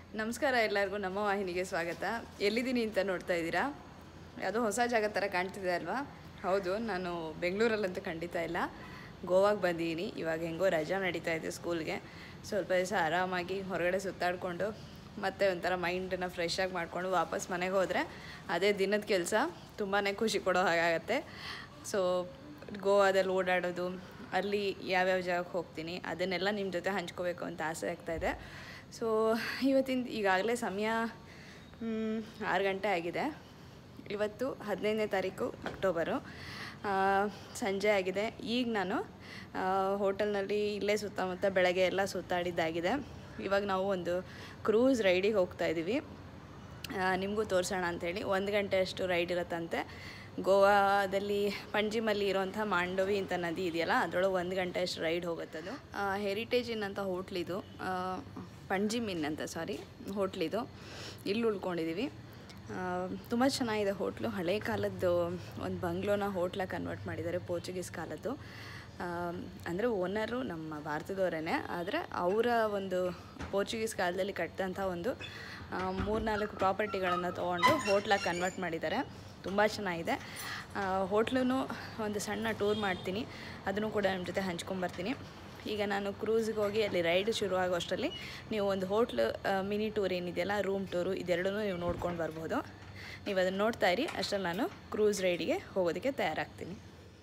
ನಮಸ್ಕಾರ ಎಲ್ಲರಿಗೂ ನಮ್ಮ ವಾಹಿನಿಗೆ ಸ್ವಾಗತ ಎಲ್ಲಿದ್ದೀನಿ ಅಂತ ನೋಡ್ತಾ ಇದ್ದೀರಾ ಯಾವುದೋ ಹೊಸ ಜಾಗ ಥರ ಕಾಣ್ತಿದೆ ಅಲ್ವಾ ಹೌದು ನಾನು ಬೆಂಗಳೂರಲ್ಲಂತೂ ಖಂಡಿತ ಇಲ್ಲ ಗೋವಾಗೆ ಬಂದಿದ್ದೀನಿ ಇವಾಗ ಹೆಂಗೋ ರಜಾ ನಡೀತಾ ಇದೆ ಸ್ಕೂಲ್ಗೆ ಸ್ವಲ್ಪ ದಿವಸ ಆರಾಮಾಗಿ ಹೊರಗಡೆ ಸುತ್ತಾಡಿಕೊಂಡು ಮತ್ತೆ ಒಂಥರ ಮೈಂಡನ್ನ ಫ್ರೆಶ್ ಆಗಿ ಮಾಡಿಕೊಂಡು ವಾಪಸ್ ಮನೆಗೆ ಹೋದರೆ ಅದೇ ದಿನದ ಕೆಲಸ ತುಂಬಾ ಖುಷಿ ಕೊಡೋ ಹಾಗಾಗತ್ತೆ ಸೊ ಗೋವಾದಲ್ಲಿ ಓಡಾಡೋದು ಅಲ್ಲಿ ಯಾವ್ಯಾವ ಜಾಗಕ್ಕೆ ಹೋಗ್ತೀನಿ ಅದನ್ನೆಲ್ಲ ನಿಮ್ಮ ಜೊತೆ ಹಂಚ್ಕೋಬೇಕು ಅಂತ ಆಸೆ ಆಗ್ತಾಯಿದೆ ಸೊ ಇವತ್ತಿನ ಈಗಾಗಲೇ ಸಮಯ ಮ್, ಆರು ಗಂಟೆ ಆಗಿದೆ ಇವತ್ತು ಹದಿನೈದನೇ ತಾರೀಕು ಅಕ್ಟೋಬರು ಆ, ಸಂಜೆ ಆಗಿದೆ ಈಗ ನಾನು ಹೋಟೆಲ್ನಲ್ಲಿ ಇಲ್ಲೇ ಸುತ್ತಮುತ್ತ ಬೆಳಗ್ಗೆ ಎಲ್ಲ ಸುತ್ತಾಡಿದ್ದಾಗಿದೆ ಇವಾಗ ನಾವು ಒಂದು ಕ್ರೂಸ್ ರೈಡಿಗೆ ಹೋಗ್ತಾ ಇದ್ದೀವಿ ನಿಮಗೂ ತೋರಿಸೋಣ ಅಂಥೇಳಿ ಒಂದು ಗಂಟೆ ಅಷ್ಟು ರೈಡ್ ಇರುತ್ತಂತೆ ಗೋವಾದಲ್ಲಿ ಪಂಜಿಮಲ್ಲಿ ಇರೋಂಥ ಮಾಂಡವಿ ಅಂತ ನದಿ ಇದೆಯಲ್ಲ ಅದರೊಳಗೆ ಒಂದು ಗಂಟೆ ಅಷ್ಟು ರೈಡ್ ಹೋಗುತ್ತದು ಹೆರಿಟೇಜ್ ಇನ್ ಅಂತ ಹೋಟ್ಲಿದು ಪಂಜಿಮಿನ್ ಅಂತ ಸಾರಿ ಹೋಟ್ಲಿದು ಇಲ್ಲಿ ಉಳ್ಕೊಂಡಿದ್ದೀವಿ ತುಂಬ ಚೆನ್ನಾಗಿದೆ ಹೋಟ್ಲು ಹಳೆ ಕಾಲದ್ದು ಒಂದು ಬಂಗ್ಲೋನ ಹೋಟ್ಲಾಗಿ ಕನ್ವರ್ಟ್ ಮಾಡಿದ್ದಾರೆ ಪೋರ್ಚುಗೀಸ್ ಕಾಲದ್ದು ಅಂದರೆ ಓನರು ನಮ್ಮ ಭಾರತದವರೇ ಆದರೆ ಅವರ ಒಂದು ಪೋರ್ಚುಗೀಸ್ ಕಾಲದಲ್ಲಿ ಕಟ್ಟಿದಂಥ ಒಂದು ಮೂರ್ನಾಲ್ಕು ಪ್ರಾಪರ್ಟಿಗಳನ್ನು ತೊಗೊಂಡು ಹೋಟ್ಲಾಗಿ ಕನ್ವರ್ಟ್ ಮಾಡಿದ್ದಾರೆ ತುಂಬ ಚೆನ್ನಾಗಿದೆ ಹೋಟ್ಲೂ ಒಂದು ಸಣ್ಣ ಟೂರ್ ಮಾಡ್ತೀನಿ ಅದನ್ನು ಕೂಡ ನಿಮ್ಮ ಜೊತೆ ಹಂಚ್ಕೊಂಬರ್ತೀನಿ ಈಗ ನಾನು ಕ್ರೂಸಿಗೆ ಹೋಗಿ ಅಲ್ಲಿ ರೈಡ್ ಶುರು ಆಗೋ ಅಷ್ಟರಲ್ಲಿ ನೀವು ಒಂದು ಹೋಟ್ಲು ಮಿನಿ ಟೂರ್ ಏನಿದೆಯಲ್ಲ ರೂಮ್ ಟೂರು ಇದೆರಡೂ ನೀವು ನೋಡ್ಕೊಂಡು ಬರ್ಬೋದು ನೀವು ಅದನ್ನು ನೋಡ್ತಾ ಇರಿ ಅಷ್ಟರಲ್ಲಿ ನಾನು ಕ್ರೂಸ್ ರೈಡಿಗೆ ಹೋಗೋದಕ್ಕೆ ತಯಾರಾಗ್ತೀನಿ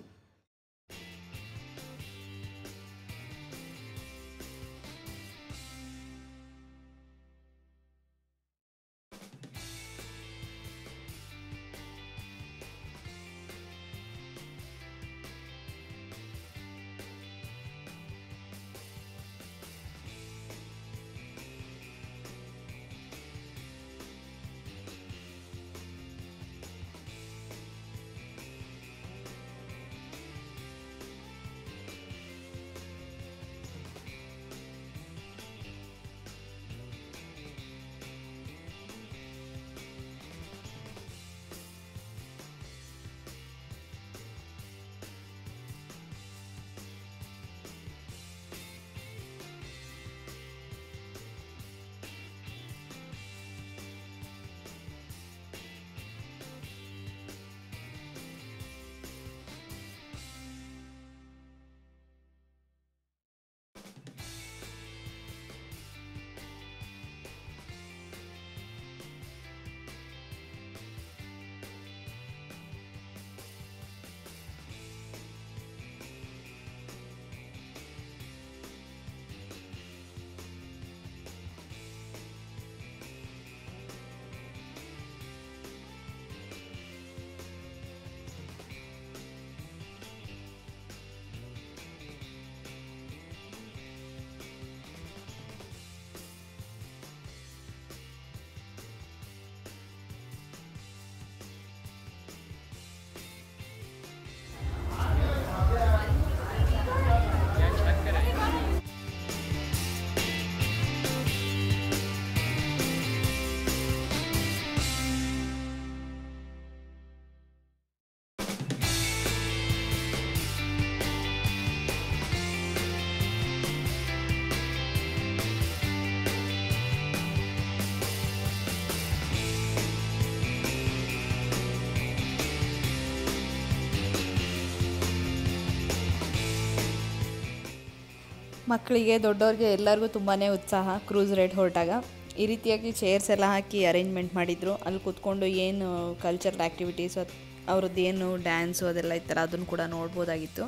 ಮಕ್ಕಳಿಗೆ ದೊಡ್ಡವ್ರಿಗೆ ಎಲ್ಲರಿಗೂ ತುಂಬಾ ಉತ್ಸಾಹ ಕ್ರೂಸ್ ರೈಡ್ ಹೊರಟಾಗ ಈ ರೀತಿಯಾಗಿ ಚೇರ್ಸ್ ಎಲ್ಲ ಹಾಕಿ ಅರೇಂಜ್ಮೆಂಟ್ ಮಾಡಿದರು ಅಲ್ಲಿ ಕೂತ್ಕೊಂಡು ಏನು ಕಲ್ಚರಲ್ ಆ್ಯಕ್ಟಿವಿಟೀಸ್ ಅವ್ರದ್ದು ಏನು ಡ್ಯಾನ್ಸು ಅದೆಲ್ಲ ಇತ್ತಲ್ಲ ಅದನ್ನು ಕೂಡ ನೋಡ್ಬೋದಾಗಿತ್ತು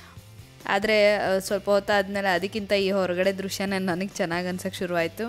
ಆದರೆ ಸ್ವಲ್ಪ ಹೊತ್ತಾದ್ಮೇಲೆ ಅದಕ್ಕಿಂತ ಈ ಹೊರಗಡೆ ದೃಶ್ಯನೇ ನನಗೆ ಚೆನ್ನಾಗಿ ಅನ್ಸೋಕ್ಕೆ ಶುರುವಾಯಿತು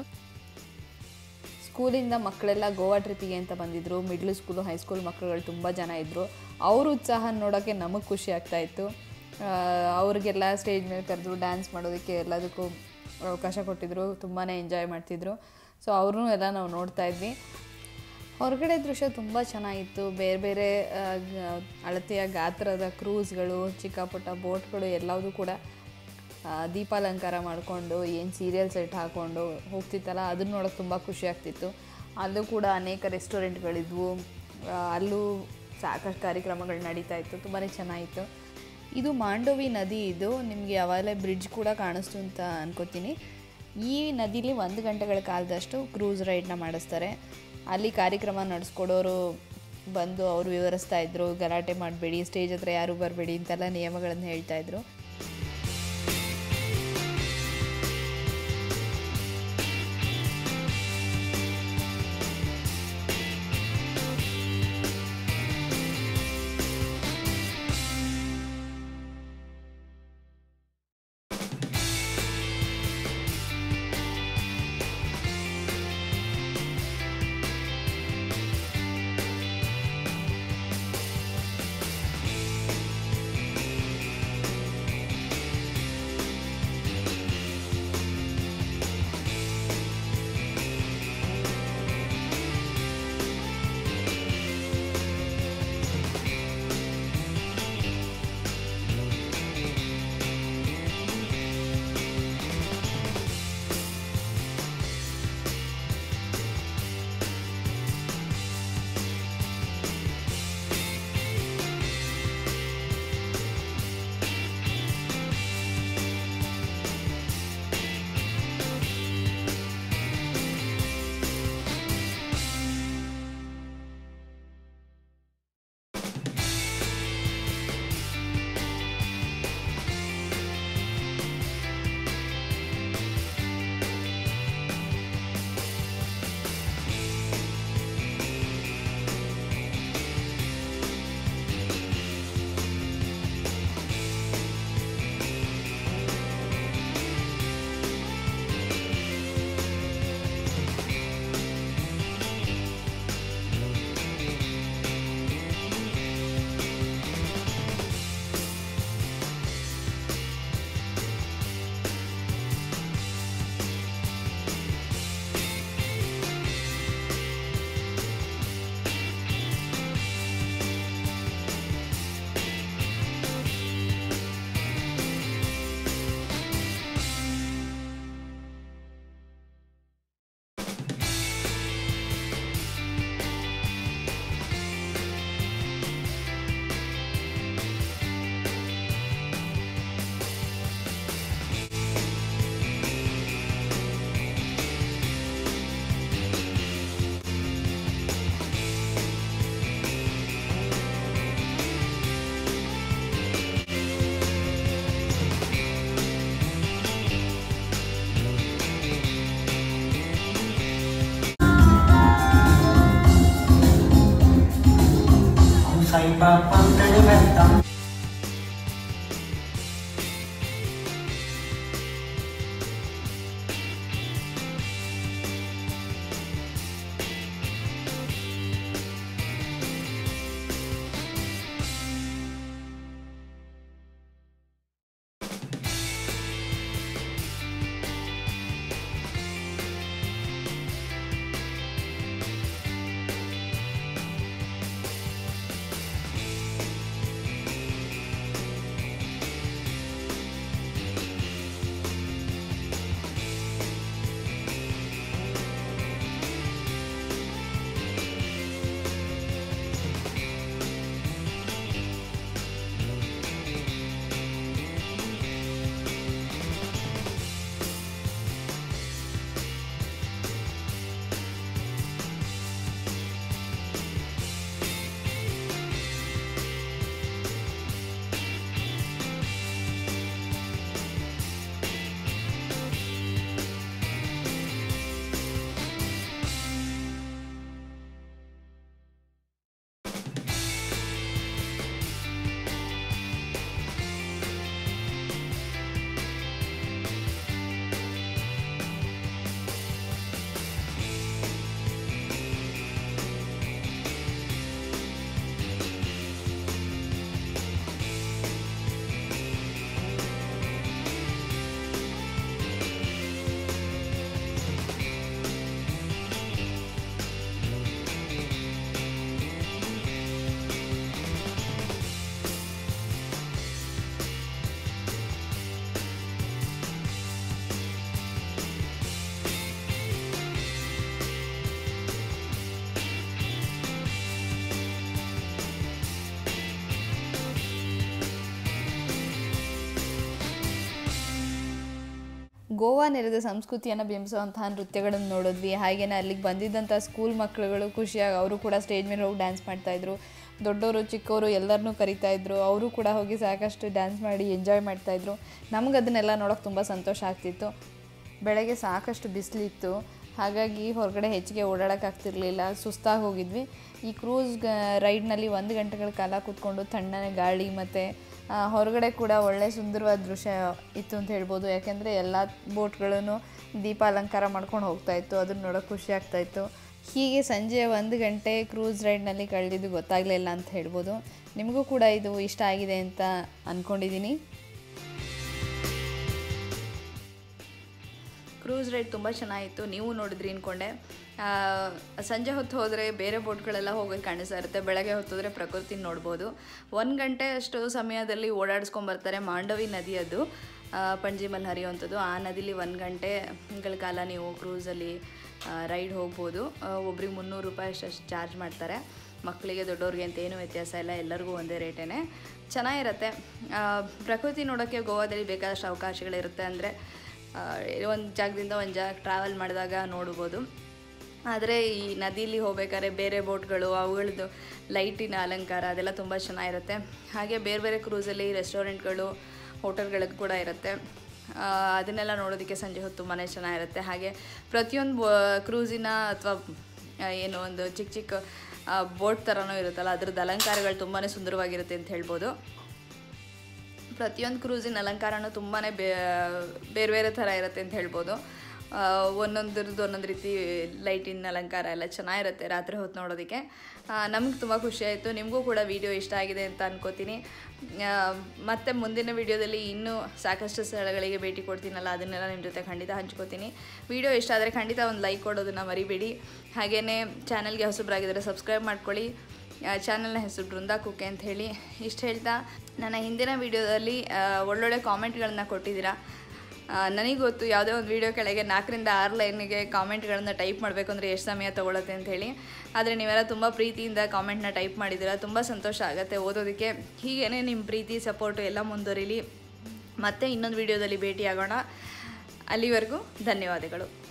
ಸ್ಕೂಲಿಂದ ಮಕ್ಕಳೆಲ್ಲ ಗೋವಾ ಟ್ರಿಪ್ಪಿಗೆ ಅಂತ ಬಂದಿದ್ದರು ಮಿಡ್ಲ್ ಸ್ಕೂಲು ಹೈಸ್ಕೂಲ್ ಮಕ್ಕಳುಗಳು ತುಂಬ ಜನ ಇದ್ದರು ಅವ್ರ ಉತ್ಸಾಹ ನೋಡೋಕ್ಕೆ ನಮಗೆ ಖುಷಿ ಆಗ್ತಾಯಿತ್ತು ಅವ್ರಿಗೆಲ್ಲ ಸ್ಟೇಜ್ ಮೇಲೆ ಕರೆದು ಡ್ಯಾನ್ಸ್ ಮಾಡೋದಕ್ಕೆ ಎಲ್ಲದಕ್ಕೂ ಅವಕಾಶ ಕೊಟ್ಟಿದ್ರು ತುಂಬಾ ಎಂಜಾಯ್ ಮಾಡ್ತಿದ್ರು ಸೊ ಅವ್ರನ್ನೂ ಎಲ್ಲ ನಾವು ನೋಡ್ತಾ ಇದ್ವಿ ಹೊರಗಡೆ ದೃಶ್ಯ ತುಂಬ ಚೆನ್ನಾಗಿತ್ತು ಬೇರೆ ಬೇರೆ ಆ, ಗ- ಅಳತೆಯ ಗಾತ್ರದ ಕ್ರೂಸ್ಗಳು ಚಿಕ್ಕ ಪುಟ್ಟ ಬೋಟ್ಗಳು ಎಲ್ಲವೂ ಕೂಡ ಆ, ದೀಪಾಲಂಕಾರ ಮಾಡಿಕೊಂಡು ಏನು ಸೀರಿಯಲ್ ಸೆಟ್ ಹಾಕ್ಕೊಂಡು ಹೋಗ್ತಿತ್ತಲ್ಲ ಅದನ್ನ ನೋಡೋಕೆ ತುಂಬ ಖುಷಿ ಆಗ್ತಿತ್ತು ಅಲ್ಲೂ ಕೂಡ ಅನೇಕ ರೆಸ್ಟೋರೆಂಟ್ಗಳಿದ್ವು ಆ, ಅಲ್ಲೂ ಸಾಕಷ್ಟು ಕಾರ್ಯಕ್ರಮಗಳು ನಡೀತಾ ಇತ್ತು ತುಂಬಾ ಚೆನ್ನಾಗಿತ್ತು ಇದು ಮಾಂಡೋವಿ ನದಿ ಇದು ನಿಮಗೆ ಯಾವಾಗಲೇ ಬ್ರಿಡ್ಜ್ ಕೂಡ ಕಾಣಿಸ್ತು ಅಂತ ಅನ್ಕೋತೀನಿ ಈ ನದಿಲಿ ಒಂದು ಗಂಟೆಗಳ ಕಾಲದಷ್ಟು ಕ್ರೂಸ್ ರೈಡ್ನ ಮಾಡಿಸ್ತಾರೆ ಅಲ್ಲಿ ಕಾರ್ಯಕ್ರಮ ನಡೆಸ್ಕೊಡೋರು ಬಂದು ಅವರು ವಿವರಿಸ್ತಾ ಇದ್ರು ಗಲಾಟೆ ಮಾಡಬೇಡಿ ಸ್ಟೇಜ್ ಹತ್ರ ಯಾರು ಬರಬೇಡಿ ಇಂತೆಲ್ಲ ನಿಯಮಗಳನ್ನು ಹೇಳ್ತಾ ಇದ್ರು Say ba bang tadi bentang Goa ನೆರೆದ ಸಂಸ್ಕೃತಿಯನ್ನು ಬಿಂಬಿಸುವಂತಹ ನೃತ್ಯಗಳನ್ನು ನೋಡಿದ್ವಿ ಹಾಗೆಯೇ ಅಲ್ಲಿಗೆ ಬಂದಿದ್ದಂಥ ಸ್ಕೂಲ್ ಮಕ್ಕಳುಗಳು ಖುಷಿಯಾಗಿ ಅವರು ಕೂಡ ಸ್ಟೇಜ್ ಮೇಲೆ ಹೋಗಿ ಡ್ಯಾನ್ಸ್ ಮಾಡ್ತಾಯಿದ್ರು ದೊಡ್ಡವರು ಚಿಕ್ಕವರು ಎಲ್ಲರನ್ನೂ ಕರಿತಾ ಇದ್ರು ಅವರು ಕೂಡ ಹೋಗಿ ಸಾಕಷ್ಟು ಡ್ಯಾನ್ಸ್ ಮಾಡಿ ಎಂಜಾಯ್ ಮಾಡ್ತಾಯಿದ್ರು ನಮ್ಗೆ ಅದನ್ನೆಲ್ಲ ನೋಡೋಕೆ ತುಂಬ ಸಂತೋಷ ಆಗ್ತಿತ್ತು ಬೆಳಗ್ಗೆ ಸಾಕಷ್ಟು ಬಿಸಿಲಿತ್ತು ಹಾಗಾಗಿ ಹೊರಗಡೆ ಹೆಚ್ಚಿಗೆ ಓಡಾಡೋಕ್ಕಾಗ್ತಿರ್ಲಿಲ್ಲ ಸುಸ್ತಾಗಿ ಹೋಗಿದ್ವಿ ಈ ಕ್ರೂಸ್ ರೈಡ್ನಲ್ಲಿ ಒಂದು ಗಂಟೆಗಳ ಕಾಲ ಕೂತ್ಕೊಂಡು ತಣ್ಣನೆ ಗಾಳಿ ಮತ್ತು ಹೊರಗಡೆ ಕೂಡ ಒಳ್ಳೆ ಸುಂದರವಾದ ದೃಶ್ಯ ಇತ್ತು ಅಂತ ಹೇಳ್ಬೋದು ಯಾಕೆಂದರೆ ಎಲ್ಲ ಬೋಟ್ಗಳನ್ನು ದೀಪ ಅಲಂಕಾರ ಮಾಡ್ಕೊಂಡು ಹೋಗ್ತಾ ಇತ್ತು ಅದನ್ನ ನೋಡೋಕೆ ಖುಷಿ ಆಗ್ತಾ ಇತ್ತು ಹೀಗೆ ಸಂಜೆ ಒಂದು ಗಂಟೆ ಕ್ರೂಸ್ ರೈಡ್ನಲ್ಲಿ ಕಳೆದಿದ್ದು ಗೊತ್ತಾಗಲಿಲ್ಲ ಅಂತ ಹೇಳ್ಬೋದು ನಿಮಗೂ ಕೂಡ ಇದು ಇಷ್ಟ ಆಗಿದೆ ಅಂತ ಅಂದ್ಕೊಂಡಿದ್ದೀನಿ ಕ್ರೂಸ್ ರೈಡ್ ತುಂಬ ಚೆನ್ನಾಗಿತ್ತು ನೀವು ನೋಡಿದ್ರಿ ಅಂದ್ಕೊಂಡೆ ಸಂಜೆ ಹೊತ್ತು ಹೋದರೆ ಬೇರೆ ಬೋಟ್ಗಳೆಲ್ಲ ಹೋಗೋದು ಕಾಣಿಸ್ತಾ ಇರುತ್ತೆ ಬೆಳಗ್ಗೆ ಹೊತ್ತೋದ್ರೆ ಪ್ರಕೃತಿ ನೋಡ್ಬೋದು ಒಂದು ಗಂಟೆ ಅಷ್ಟು ಸಮಯದಲ್ಲಿ ಓಡಾಡಿಸ್ಕೊಂಬರ್ತಾರೆ ಮಾಂಡವಿ ನದಿ ಅದು ಆ, ಪಂಜಿಮಲ್ ಹರಿಯುವಂಥದ್ದು ಆ ನದಿಲಿ ಒಂದು ಗಂಟೆಗಳ ಕಾಲ ನೀವು ಕ್ರೂಸಲ್ಲಿ ರೈಡ್ ಹೋಗ್ಬೋದು ಒಬ್ರಿಗೆ ಮುನ್ನೂರು ರೂಪಾಯಿ ಅಷ್ಟು ಚಾರ್ಜ್ ಮಾಡ್ತಾರೆ ಮಕ್ಕಳಿಗೆ ದೊಡ್ಡವ್ರಿಗೆ ಅಂತ ಏನೂ ವ್ಯತ್ಯಾಸ ಇಲ್ಲ ಎಲ್ಲರಿಗೂ ಒಂದೇ ರೇಟೇ ಚೆನ್ನಾಗಿರುತ್ತೆ ಆ, ಪ್ರಕೃತಿ ನೋಡೋಕ್ಕೆ ಗೋವಾದಲ್ಲಿ ಬೇಕಾದಷ್ಟು ಅವಕಾಶಗಳಿರುತ್ತೆ ಅಂದರೆ ಒಂದು ಜಾಗದಿಂದ ಒಂದು ಜಾಗಕ್ಕೆ ಟ್ರಾವೆಲ್ ಮಾಡಿದಾಗ ನೋಡ್ಬೋದು ಆದರೆ ಈ ನದಿಲಿ ಹೋಗ್ಬೇಕಾದ್ರೆ ಬೇರೆ ಬೋಟ್ಗಳು ಅವುಗಳದ್ದು ಲೈಟಿನ ಅಲಂಕಾರ ಅದೆಲ್ಲ ತುಂಬ ಚೆನ್ನಾಗಿರುತ್ತೆ ಹಾಗೆ ಬೇರೆ ಬೇರೆ ಕ್ರೂಸಲ್ಲಿ ರೆಸ್ಟೋರೆಂಟ್ಗಳು ಹೋಟೆಲ್ಗಳದ್ದು ಕೂಡ ಇರುತ್ತೆ ಆ, ಅದನ್ನೆಲ್ಲ ನೋಡೋದಕ್ಕೆ ಸಂಜೆ ಹೊತ್ತು ತುಂಬಾ ಚೆನ್ನಾಗಿರುತ್ತೆ ಹಾಗೆ ಪ್ರತಿಯೊಂದು ಕ್ರೂಸಿನ ಅಥವಾ ಏನು ಒಂದು ಚಿಕ್ಕ ಚಿಕ್ಕ ಬೋಟ್ ಥರನೂ ಇರುತ್ತಲ್ಲ ಅದ್ರದ್ದು ಅಲಂಕಾರಗಳು ತುಂಬಾ ಸುಂದರವಾಗಿರುತ್ತೆ ಅಂತ ಹೇಳ್ಬೋದು ಪ್ರತಿಯೊಂದು ಕ್ರೂಸಿನ ಅಲಂಕಾರನೂ ತುಂಬಾ ಬೇ ಬೇರೆ ಬೇರೆ ಥರ ಇರುತ್ತೆ ಅಂತ ಹೇಳ್ಬೋದು ಆ, ಒಂದೊಂದ್ರದ್ದು ಒಂದೊಂದು ರೀತಿ ಲೈಟಿನ ಅಲಂಕಾರ ಎಲ್ಲ ಚೆನ್ನಾಗಿರುತ್ತೆ ರಾತ್ರಿ ಹೊತ್ತು ನೋಡೋದಕ್ಕೆ ನಮ್ಗೆ ತುಂಬ ಖುಷಿ ಆಯಿತು ನಿಮಗೂ ಕೂಡ ವಿಡಿಯೋ ಇಷ್ಟ ಆಗಿದೆ ಅಂತ ಅನ್ಕೋತೀನಿ ಆ, ಮತ್ತೆ ಮುಂದಿನ ವಿಡಿಯೋದಲ್ಲಿ ಇನ್ನೂ ಸಾಕಷ್ಟು ಸ್ಥಳಗಳಿಗೆ ಭೇಟಿ ಕೊಡ್ತೀನಲ್ಲ ಅದನ್ನೆಲ್ಲ ನಿಮ್ಮ ಜೊತೆ ಖಂಡಿತ ಹಂಚ್ಕೋತೀನಿ ವಿಡಿಯೋ ಇಷ್ಟ ಆದರೆ ಖಂಡಿತ ಒಂದು ಲೈಕ್ ಕೊಡೋದನ್ನು ಮರಿಬೇಡಿ ಹಾಗೆಯೇ ಚಾನಲ್ಗೆ ಹೊಸಬ್ರಾಗಿದ್ದರೆ ಸಬ್ಸ್ಕ್ರೈಬ್ ಮಾಡ್ಕೊಳ್ಳಿ ಚಾನಲ್ನ ಹೆಸರು ಬೃಂದಾ ಕುಕ್ಕೆ ಅಂತ ಹೇಳಿ ಇಷ್ಟು ಹೇಳ್ತಾ ನನ್ನ ಹಿಂದಿನ ವೀಡಿಯೋದಲ್ಲಿ ಒಳ್ಳೊಳ್ಳೆ ಕಾಮೆಂಟ್ಗಳನ್ನ ಕೊಟ್ಟಿದ್ದೀರಾ ಆ, ನನಗೆ ಗೊತ್ತು ಯಾವುದೇ ಒಂದು ವೀಡಿಯೋ ಕೆಳಗೆ ನಾಲ್ಕರಿಂದ ಆರು ಲೈನಿಗೆ ಕಾಮೆಂಟ್ಗಳನ್ನ ಟೈಪ್ ಮಾಡಬೇಕು ಅಂದರೆ ಎಷ್ಟು ಸಮಯ ತೊಗೊಳುತ್ತೆ ಅಂತ ಹೇಳಿ ಆದರೆ ನೀವೆಲ್ಲ ತುಂಬ ಪ್ರೀತಿಯಿಂದ ಕಾಮೆಂಟ್ನ ಟೈಪ್ ಮಾಡಿದ್ದೀರಾ ತುಂಬ ಸಂತೋಷ ಆಗುತ್ತೆ ಓದೋದಕ್ಕೆ ಹೀಗೇ ನಿಮ್ಮ ಪ್ರೀತಿ ಸಪೋರ್ಟು ಎಲ್ಲ ಮುಂದುವರಿಲಿ ಮತ್ತೆ ಇನ್ನೊಂದು ವೀಡಿಯೋದಲ್ಲಿ ಭೇಟಿಯಾಗೋಣ ಅಲ್ಲಿವರೆಗೂ ಧನ್ಯವಾದಗಳು